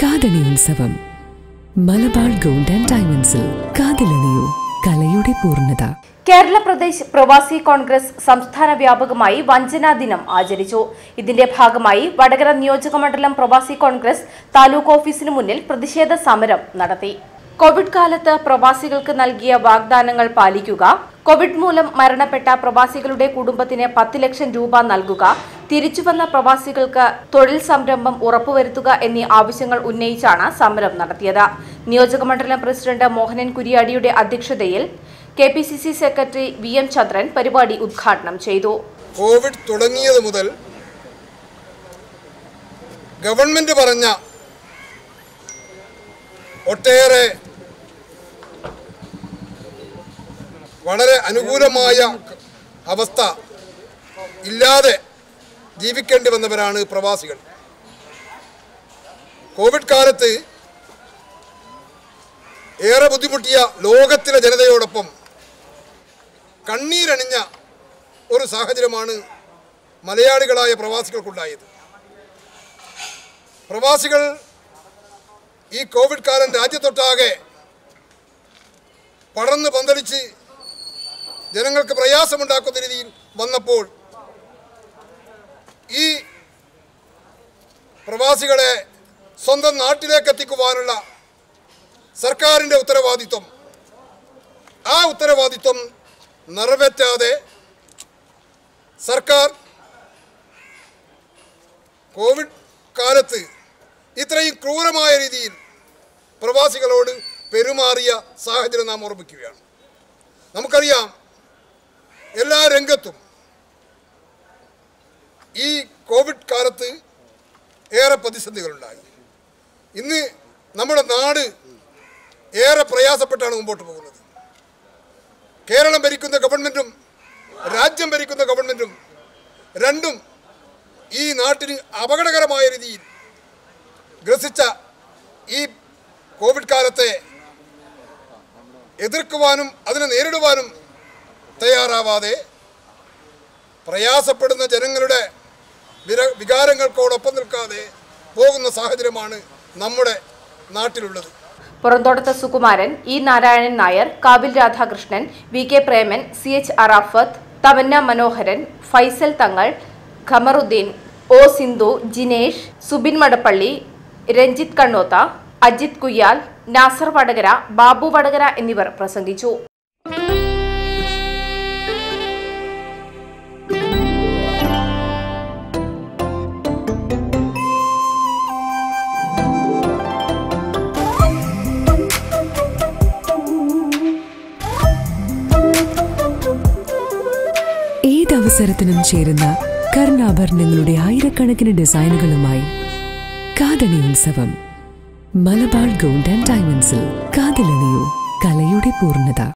കാതണി ഉത്സവം Malabar gold and ഡയമണ്ട്സിൽ കാതിലണിയൂ കലയുടെ പൂർണ്ണത കേരള പ്രദേശ് പ്രവാസി കോൺഗ്രസ് സംസ്ഥാന വ്യാപകമായി വഞ്ചനാ ദിനം ആചരിച്ചു ഇതിന്റെ ഭാഗമായി വടകര നിയോജക മണ്ഡലം പ്രവാസി കോൺഗ്രസ് താലൂക്ക് ഓഫീസിന് മുന്നിൽ പ്രതിഷേധ സമരം നടത്തി കോവിഡ് കാലത്ത് പ്രവാസികൾക്ക് നൽകിയ വാഗ്ദാനങ്ങൾ പാലിക്കുക കോവിഡ് മൂലം മരണപ്പെട്ട പ്രവാസികളുടെ കുടുംബത്തിന് പത്ത് ലക്ഷം രൂപ നൽകുക തിരിച്ചുവന്ന പ്രവാസികൾക്ക് തൊഴിൽ സംരംഭം ഉറപ്പുവരുത്തുക എന്നീ ആവശ്യങ്ങൾ ഉന്നയിച്ചാണ് സമരം നടത്തിയത് നിയോജകമണ്ഡലം പ്രസിഡന്റ് മോഹനൻ കുരിയാടിയുടെ അധ്യക്ഷതയിൽ K P C C secretary V M Chandran പരിപാടി ഉദ്ഘാടനം ചെയ്തു കോവിഡ് തുടങ്ങിയത് മുതൽ ഗവൺമെന്റ് പറഞ്ഞ ഒട്ടേറെ വളരെ അനുകൂലമായ അവസ്ഥ ഇല്ലാതെ ജീവിക്കേണ്ടി വന്നവരാണ് പ്രവാസികൾ കോവിഡ് കാലത്ത് ഏറെ ബുദ്ധിമുട്ടിയ ലോകത്തിലെ ജനതയോടൊപ്പം കണ്ണീരണിഞ്ഞ ഒരു സാഹചര്യമാണ് മലയാളികളായ പ്രവാസികൾക്കുണ്ടായത് പ്രവാസികൾ ഈ കോവിഡ് കാലം രാജ്യത്തൊട്ടാകെ പടർന്ന് പന്തലിച്ച് ജനങ്ങൾക്ക് പ്രയാസമുണ്ടാക്കുന്ന രീതിയിൽ വന്നപ്പോൾ ഈ പ്രവാസികളെ സ്വന്തം നാട്ടിലേക്ക് എത്തിക്കുവാനുള്ള സർക്കാരിൻ്റെ ഉത്തരവാദിത്വം ആ ഉത്തരവാദിത്വം നിറവേറ്റാതെ സർക്കാർ കോവിഡ് കാലത്ത് ഇത്രയും ക്രൂരമായ രീതിയിൽ പ്രവാസികളോട് പെരുമാറിയ സാഹചര്യം നാം ഓർമ്മിക്കുകയാണ് നമുക്കറിയാം എല്ലാ രംഗത്തും ഈ കോവിഡ് കാലത്ത് ഏറെ പ്രതിസന്ധികളുണ്ടായി ഇന്ന് നമ്മുടെ നാട് ഏറെ പ്രയാസപ്പെട്ടാണ് മുമ്പോട്ട് പോകുന്നത് കേരളം ഭരിക്കുന്ന ഗവൺമെൻറ്റും രാജ്യം ഭരിക്കുന്ന ഗവൺമെൻറ്റും രണ്ടും ഈ നാട്ടിന് അപകടകരമായ രീതിയിൽ ഗ്രസിച്ച ഈ കോവിഡ് കാലത്തെ എതിർക്കുവാനും അതിനെ നേരിടുവാനും തയ്യാറാവാതെ പ്രയാസപ്പെടുന്ന ജനങ്ങളുടെ വിര വികാരങ്ങൾക്കോടൊപ്പം നിൽക്കാതെ പോകുന്ന സാഹചര്യമാണ് നമ്മുടെ നാട്ടിലുള്ളത് Puranthodathu Sukumaran E Narayanan Nair Kavil Radhakrishnan V K Preman C H Arafath Thamanna Manoharan Faisal Thangal Khamaruddin O Sindhu Jinesh Subin Madappally Ranjith Kannoth Ajith Kuyyal Nasar Vadakara Babu Vadakara എന്നിവർ പ്രസംഗിച്ചു ഏതവസരത്തിനും ചേരുന്ന കർണാഭരണങ്ങളുടെ ആയിരക്കണക്കിന് ഡിസൈനുകളുമായി കാതണി ഉത്സവം മലബാർ ഗോൾഡ് ആൻഡ് ഡയമണ്ട്സിൽ കാതിലണിയൂ കലയുടെ പൂർണ്ണത